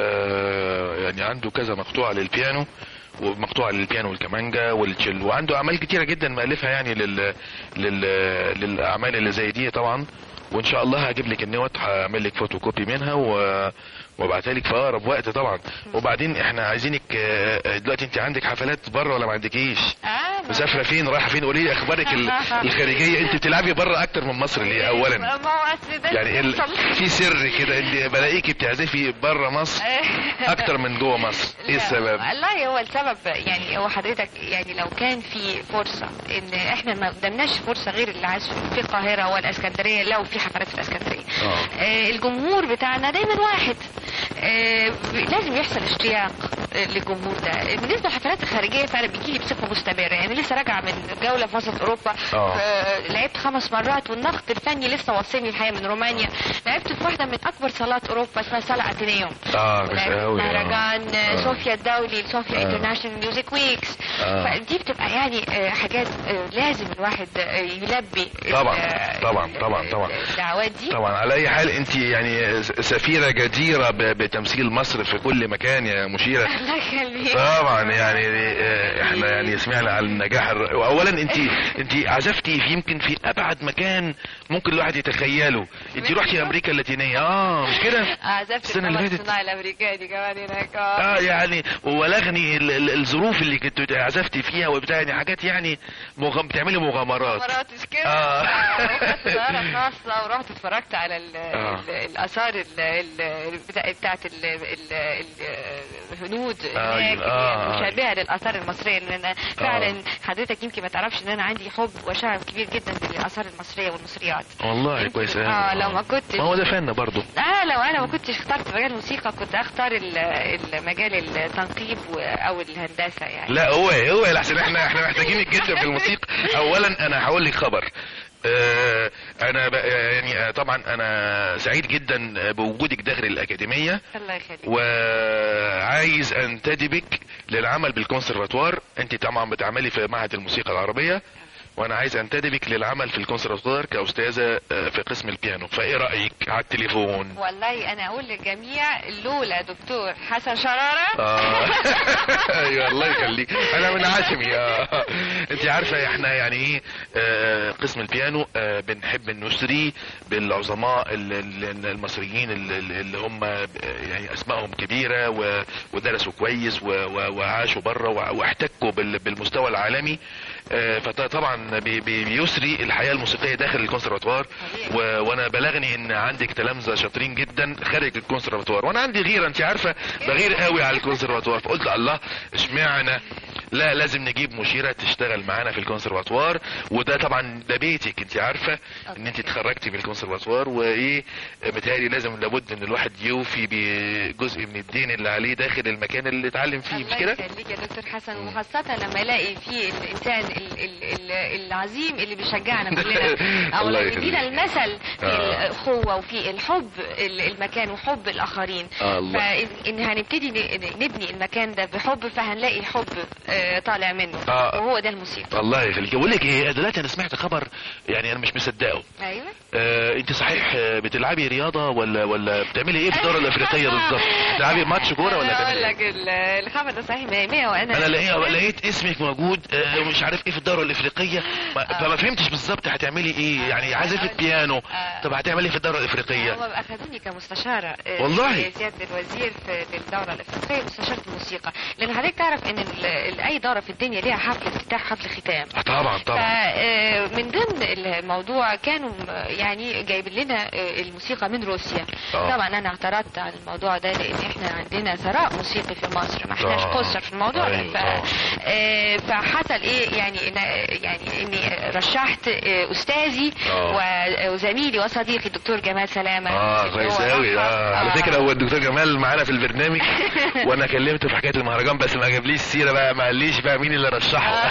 آه يعني عنده كذا مقطوعه للبيانو ومقطوعه للبيانو والكمانجا والتشيل وعنده اعمال كتيره جدا مؤلفها يعني لل, لل للاعمال اللي زي دي طبعا وان شاء الله هجيب لك النوت هعمل لك فوتوكوبي منها و وابعتها لك في اقرب وقت طبعا وبعدين احنا عايزينك آه، آه، دلوقتي انت عندك حفلات بره ولا ما عندكيش
اه
مسافره فين رايحه فين قولي لي اخبارك ال- الخارجيه انت بتلعبي بره اكتر من مصر ليه اولا
ما هو أصل ده
يعني ال... في سر كده انت بلاقيكي بتعزفي بره مصر اكتر من جوه مصر ايه السبب
والله هو السبب يعني هو حضرتك يعني لو كان في فرصة ان احنا ما قدامناش فرصة غير العزف في القاهرة والاسكندرية لو في حفلات في الاسكندرية
اه
آه الجمهور بتاعنا دايما واحد آه ب- لازم يحصل اشتياق للجمهور ده بالنسبه للحفلات الخارجيه فانا بيجي لي بصفه مستمره يعني لسه راجعه من جوله في وسط اوروبا
آه.
ف- لعبت خمس مرات والنقد الفني لسه واصلني الحقيقه من رومانيا لعبت في واحده من اكبر صالات اوروبا اسمها صاله اتينيوم
اه بس
لعبت
قوي
مهرجان
آه.
صوفيا الدولي صوفيا
آه.
انترناشونال ميوزك ويكس
آه.
فدي بتبقى يعني آه، حاجات آه، لازم الواحد آه، يلبي
طبعا
ال-
طبعا طبعا طبعا
الدعوات دي
طبعا على اي حال انت يعني سفيره جديره ب- بتمثيل مصر في كل مكان يا مشيره
الله يخليك
طبعا يعني آه، احنا يعني سمعنا عن النجاح الر- اولا انت انت عزفتي في يمكن في ابعد مكان ممكن الواحد يتخيله انت رحتي امريكا اللاتينيه اه مش كده
عزفت
السنة اللي
القمر
فاتت.
الصناعي الامريكاني كمان هناك
اه يعني وبلغني ال- ال- الظروف اللي كنت عزفتي فيها وبتاع يعني حاجات يعني مغم... بتعملي مغامرات
مرات مش كده
آه.
وخدت طياره خاصه ورحت اتفرجت على ال
آه.
ال الاثار ال- ال- بتاع- بتاعت ال- ال- ال- الهنود
آه،
هناك
آه، آه.
مشابهه للاثار المصريه لان أنا فعلا حضرتك يمكن ما تعرفش ان انا عندي حب وشغف كبير جدا بالاثار المصريه والمصريات
والله كويس أوي.
اه لو ما كنتش
ما هو ده فن برضه
اه لو انا ما كنتش اخترت مجال الموسيقى كنت اختار ال- المجال التنقيب و- او الهندسه يعني
لا هو هو لحسن احنا احنا محتاجينك جدا في الموسيقى اولا انا هقول لك خبر آه، انا ب- يعني آه، طبعا انا سعيد جدا بوجودك داخل الاكاديميه
الله يخليك
وعايز انتدبك للعمل بالكونسرفاتوار انت طبعا بتعملي في معهد الموسيقى العربيه وانا عايز انتدبك للعمل في الكونسرفاتوار كاستاذه آه، في قسم البيانو فايه رايك على التليفون
والله انا اقول للجميع لولا دكتور حسن شراره
اه ايوه الله يخليك انا من عشمي اه انت عارفه احنا يعني ايه آه، قسم البيانو آه، بنحب نسري بالعظماء ال- ال- المصريين ال- ال- اللي هم آه، يعني اسمائهم كبيره و- ودرسوا كويس و- و- وعاشوا بره وع- واحتكوا بال- بالمستوى العالمي آه، فطبعا بي- بي- بيسري الحياه الموسيقيه داخل الكونسرفاتوار و- وانا بلغني ان عندك تلامذه شاطرين جدا خارج الكونسرفاتوار وانا عندي غيره انت عارفه بغير قوي على الكونسرفاتوار فقلت الله اشمعنى لا لازم نجيب مشيره تشتغل معانا في الكونسرفاتوار وده طبعا ده بيتك انت عارفه ان انت اتخرجتي من الكونسرفاتوار وايه متهيألي لازم لابد ان الواحد يوفي بجزء من الدين اللي عليه داخل المكان اللي اتعلم فيه مش
الله
كده؟
يخليك يا دكتور حسن وخاصة لما الاقي فيه الانسان ال- ال- ال- العظيم اللي بيشجعنا كلنا او
الله
اللي
يخليك.
بيدينا المثل في
آه.
الاخوة وفي الحب ال- المكان وحب الاخرين
آه، الله.
فان هنبتدي ن- نبني المكان ده بحب فهنلاقي الحب آه، طالع منه
آه.
وهو ده الموسيقى
الله يخليك بقول لك ايه دلوقتي انا سمعت خبر يعني انا مش مصدقه
ايوه
آه انت صحيح آه، بتلعبي رياضه ولا ولا بتعملي ايه في الدوره الافريقيه بالظبط بتلعبي ماتش كوره ولا
اقول
بتعملي
لك ال- الخبر ده صحيح 100 وانا
انا لقيت لقيت اسمك موجود آه، مش عارف ايه في الدوره الافريقيه ما- فما فهمتش بالظبط هتعملي ايه يعني عازفه بيانو طب هتعملي ايه في الدوره الافريقيه
هم اخذوني كمستشاره آه،
والله؟
في سياده الوزير في للدوره الافريقيه مستشاره الموسيقى لان حضرتك تعرف ان ال- ال- اي دوره في الدنيا ليها حفل افتتاح حفل ختام
آه، طبعا طبعا
فمن ضمن الموضوع كانوا م- يعني جايبين لنا آه، الموسيقى من روسيا
آه.
طبعا انا اعترضت على الموضوع ده لان احنا عندنا ثراء موسيقي في مصر ما احناش
آه.
قصر في الموضوع ده
أيوة،
ف...
آه.
آه، فحصل ايه يعني إن يعني اني رشحت آه، استاذي
آه.
و- وزميلي وصديقي الدكتور جمال سلامه
اه
اللي
كويس
هو
قوي
رفع-
آه. على فكره هو الدكتور جمال معانا في البرنامج وانا كلمته في حكايه المهرجان بس ما جابليش سيره بقى ما قاليش بقى مين اللي رشحه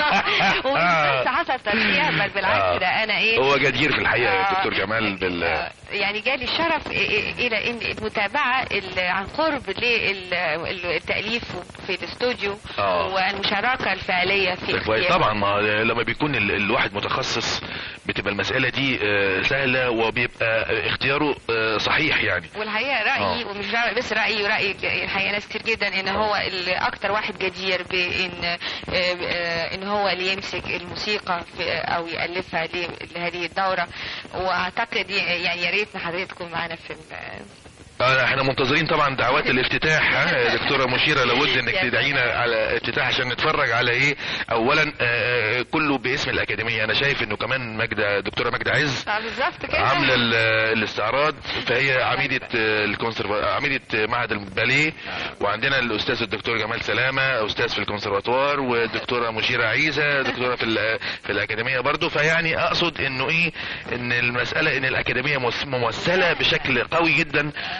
ومش بس حصل ترشيح بل بالعكس
آه.
ده انا ايه
هو جدير في الحقيقه
آه.
الدكتور جمال بال
يعني جالي الشرف إ- إ- الى ان المتابعه ال- عن قرب للتاليف في الاستوديو
آه.
والمشاركه الفعليه في
ده كويس
اختيار
طبعا ما لما بيكون ال- الواحد متخصص بتبقى المساله دي آه، سهله وبيبقى اختياره آه، صحيح يعني
والحقيقه رايي ومش رأي بس رايي وراي الحقيقه ناس كتير جدا ان هو ال- اكتر واحد جدير بان آه، آه، ان هو اللي يمسك الموسيقى في او يالفها ل- لهذه الدوره واعتقد ي- يعني يا ريت حضرتك تكون معانا في ال-
آه، احنا منتظرين طبعا دعوات الافتتاح ها يا دكتوره مشيره لابد انك
يا
تدعينا على افتتاح عشان نتفرج على ايه اولا آه، كله باسم الاكاديميه انا شايف انه كمان ماجده دكتوره ماجده عز
آه، بالظبط كده
عامله ال- الاستعراض فهي عميده الكونسرف عميده معهد الباليه وعندنا الاستاذ الدكتور جمال سلامه استاذ في الكونسرفاتوار والدكتوره مشيره عيسى دكتوره في ال- في الاكاديميه برضو فيعني اقصد انه ايه ان المساله ان الاكاديميه مس- ممثله بشكل قوي جدا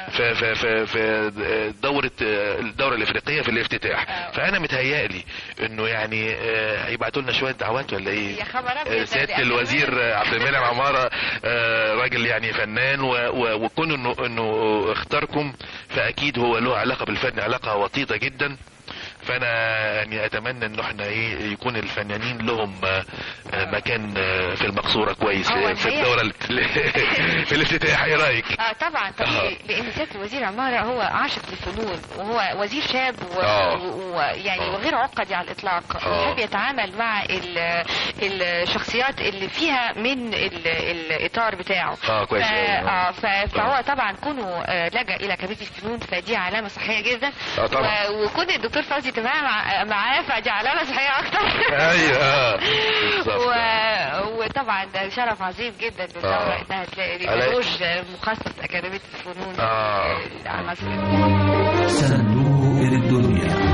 في في في, في دوره الدوره الافريقيه في الافتتاح فانا متهيألي انه يعني آه، هيبعتوا لنا شويه دعوات ولا ايه
يا خبر أبيض،
آه،
ده
سياده
دي
الوزير
أكيد.
عبد المنعم عماره آه، راجل يعني فنان و- و- وكون انه انه اختاركم فاكيد هو له علاقه بالفن علاقه وطيده جدا فانا يعني اتمنى انه احنا ايه يكون الفنانين لهم آه، آه، مكان آه، في المقصوره كويس
هو
آه، في
الحقيقة-
الدوره ال- في الافتتاح ايه رايك؟
اه طبعا طبعا
آه.
لان سياده الوزير عماره هو عاشق للفنون وهو وزير شاب
آه.
ويعني وغير عقدي على الاطلاق
آه.
ويحب يتعامل مع ال- الشخصيات اللي فيها من ال- الاطار بتاعه
اه كويس
ف-
أوي، آه.
اه ف- فهو طبعا كونه آه، لجأ الى كبير الفنون فدي علامه صحيه جدا
آه طبعا.
و- وكون الدكتور فوزي تمام مع- معاه فدي علامه صحيه اكتر
ايوه آه. بالظبط.
و... وطبعا ده شرف عظيم جدا للدولة
آه.
انها تلاقي
علي-
لوج مخصص اكاديميه الفنون
آه.
على مصر
صندوق الدنيا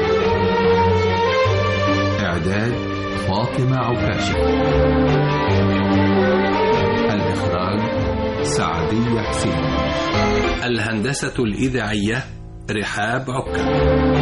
إعداد فاطمة عكاشة الإخراج سعدية حسين
الهندسة الإذاعية رحاب عكا